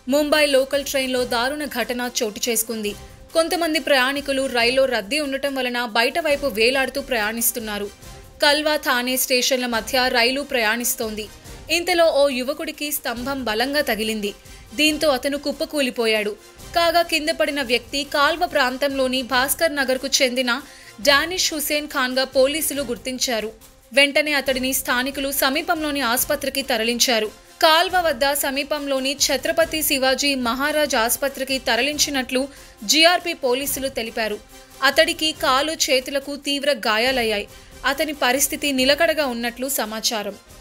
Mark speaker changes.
Speaker 1: Mumbai local ట్రైన్లో దారుణ ఘటన చోటు చేసుకుంది కొంతమంది ప్రయాణికులు రైల్లో రద్దీ ఉండటం వలన బయట వైపు వేలాడుతూ ప్రయాణిస్తున్నారు కల్వా థానే స్టేషన్ల మధ్య రైలు ప్రయాణిస్తోంది ఇంతలో ఓ యువకుడికి స్తంభం బలంగా తగిలింది దీంతో అతను కుప్పకూలిపోయాడు కాగా కింద పడిన వ్యక్తి కాల్వ ప్రాంతంలోని భాస్కర్ నగర్కు చెందిన డానిష్ హుసేన్ ఖాన్గా పోలీసులు గుర్తించారు వెంటనే అతడిని స్థానికులు సమీపంలోని ఆసుపత్రికి తరలించారు కాల్వ వద్ద సమీపంలోని ఛత్రపతి శివాజీ మహారాజ్ ఆసుపత్రికి తరలించినట్లు జీఆర్పీ పోలీసులు తెలిపారు అతడికి కాలు చేతులకు తీవ్ర గాయాలయ్యాయి అతని పరిస్థితి నిలకడగా ఉన్నట్లు సమాచారం